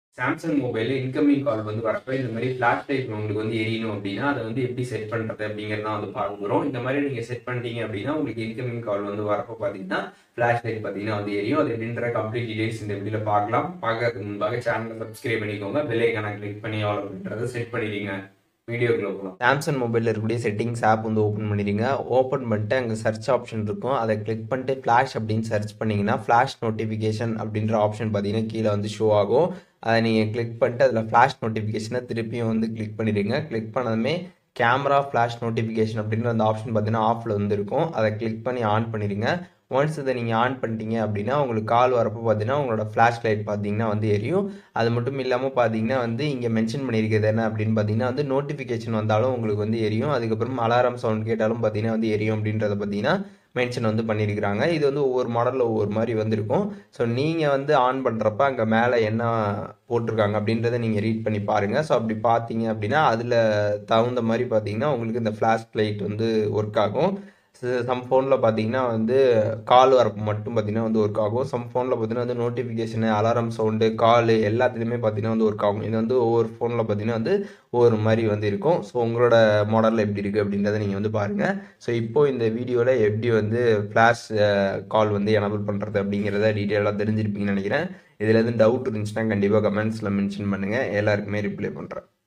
Samsung மொபைலில் incoming கால் வந்து வரப்போ இந்த மாதிரி ஃப்ளாஷ் லைட் உங்களுக்கு வந்து எரியணும் அப்படின்னா அதை வந்து எப்படி செட் பண்ணுறது அப்படிங்கிறத வந்து பார்க்க போகிறோம் இந்த மாதிரி நீங்கள் செட் பண்ணிட்டீங்க அப்படின்னா உங்களுக்கு இன்கமிங் கால் வந்து வரப்போ பார்த்தீங்கன்னா ஃப்ளாஷ் லைட் பார்த்தீங்கன்னா வந்து எரியும் அது எப்படின்ற கம்ப்ளீட் டீடைல்ஸ் இந்த வீடியோவில் பார்க்கலாம் பார்க்கறதுக்கு முன்பாக சேனலை சப்ஸ்கிரைப் பண்ணிக்கோங்க பெல் ஐக்கான கிளிக் பண்ணி ஆல் அப்படின்றத செட் பண்ணிடுங்க வீடியோக்குள்ள போகலாம் சாம்சங் மொபைலில் இருக்கக்கூடிய செட்டிங்ஸ் ஆப் வந்து ஓப்பன் பண்ணிடுங்க ஓப்பன் பண்ணிட்டு அங்கே சர்ச் ஆப்ஷன் இருக்கும் அதை கிளிக் பண்ணிட்டு ஃப்ளாஷ் அப்படின்னு சர்ச் பண்ணிங்கன்னா ஃப்ளாஷ் நோட்டிஃபிகேஷன் அப்படின்ற ஆப்ஷன் பார்த்தீங்கன்னா கீழே வந்து ஷோ ஆகும் அதை நீங்கள் கிளிக் பண்ணிட்டு அதில் ஃப்ளாஷ் நோட்டிஃபிகேஷனை திருப்பியும் வந்து கிளிக் பண்ணிடுங்க கிளிக் பண்ணதுமே கேமரா ஃப்ளாஷ் நோட்டிஃபிகேஷன் அப்படின்ற அந்த ஆப்ஷன் பார்த்தீங்கன்னா ஆஃபில் வந்து இருக்கும் அதை கிளிக் பண்ணி ஆன் பண்ணிடுங்க ஒன்ஸ் இதை நீங்கள் ஆன் பண்ணிட்டீங்க அப்படின்னா உங்களுக்கு கால் வரப்போ பார்த்தீங்கன்னா உங்களோட ஃப்ளாஷ் லைட் பார்த்தீங்கன்னா வந்து எரியும் அது மட்டும் இல்லாமல் பார்த்தீங்கன்னா வந்து இங்கே மென்ஷன் பண்ணியிருக்கிறது என்ன அப்படின்னு பார்த்தீங்கன்னா வந்து நோட்டிஃபிகேஷன் வந்தாலும் உங்களுக்கு வந்து எரியும் அதுக்கப்புறம் அலாரம் சவுண்ட் கேட்டாலும் பார்த்தீங்கன்னா வந்து எரியும் அப்படின்றத பார்த்தீங்கன்னா மென்ஷன் வந்து பண்ணியிருக்கிறாங்க இது வந்து ஒவ்வொரு மாடலில் ஒவ்வொரு மாதிரி வந்திருக்கும் ஸோ நீங்கள் வந்து ஆன் பண்ணுறப்ப அங்கே மேலே என்ன போட்டிருக்காங்க அப்படின்றத நீங்கள் ரீட் பண்ணி பாருங்கள் ஸோ அப்படி பார்த்தீங்க அப்படின்னா அதில் தகுந்த மாதிரி பார்த்தீங்கன்னா உங்களுக்கு இந்த ஃப்ளாஷ் லைட் வந்து ஒர்க் ஆகும் சம் ஃபோனில் பார்த்தீங்கன்னா வந்து கால் வரப்போ மட்டும் பார்த்தீங்கன்னா வந்து ஒர்க் ஆகும் சம் ஃபோனில் பார்த்தீங்கன்னா வந்து நோட்டிஃபிகேஷனு அலாரம் சவுண்டு கால் எல்லாத்துலேயுமே பார்த்தீங்கன்னா வந்து ஒர்க் ஆகும் இது வந்து ஒவ்வொரு ஃபோனில் பார்த்தீங்கன்னா வந்து ஒவ்வொரு மாதிரி வந்து இருக்கும் ஸோ உங்களோட மாடலில் எப்படி இருக்குது அப்படின்றத நீங்கள் வந்து பாருங்கள் ஸோ இப்போ இந்த வீடியோவில் எப்படி வந்து ஃப்ளாஷ் கால் வந்து எனபிள் பண்ணுறது அப்படிங்கிறத டீட்டெயிலாக தெரிஞ்சிருப்பீங்கன்னு நினைக்கிறேன் இதில் எதுவும் டவுட் இருந்துச்சுன்னா கண்டிப்பாக கமெண்ட்ஸில் மென்ஷன் பண்ணுங்கள் எல்லாருக்குமே ரிப்ளை பண்ணுறேன்